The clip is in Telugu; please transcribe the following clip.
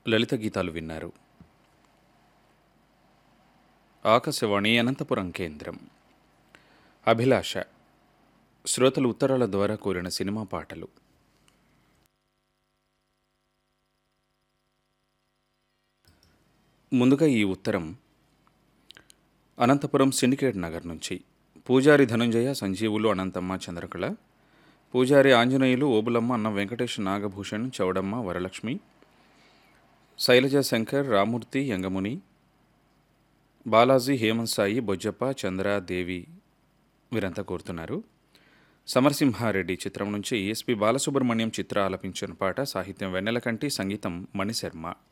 లలిత గీతాలు విన్నారు ఆకాశవాణి అనంతపురం కేంద్రం అభిలాష శ్రోతలు ఉత్తరాల ద్వారా కోరిన సినిమా పాటలు ముందుగా ఈ ఉత్తరం అనంతపురం సిండికేట్ నగర్ నుంచి పూజారి ధనుంజయ సంజీవులు అనంతమ్మ చంద్రకళ పూజారి ఆంజనేయులు ఓబులమ్మ అన్న వెంకటేష్ నాగభూషణ్ చౌడమ్మ వరలక్ష్మి శైలజ శంకర్ రామూర్తి యంగముని బాలాజీ హేమంత్ సాయి బొజ్జప్ప చంద్ర దేవి వీరంతా కోరుతున్నారు సమరసింహారెడ్డి చిత్రం నుంచి ఎస్పి బాలసుబ్రహ్మణ్యం చిత్ర ఆలపించిన పాట సాహిత్యం వెన్నెలకంటి సంగీతం మణిశర్మ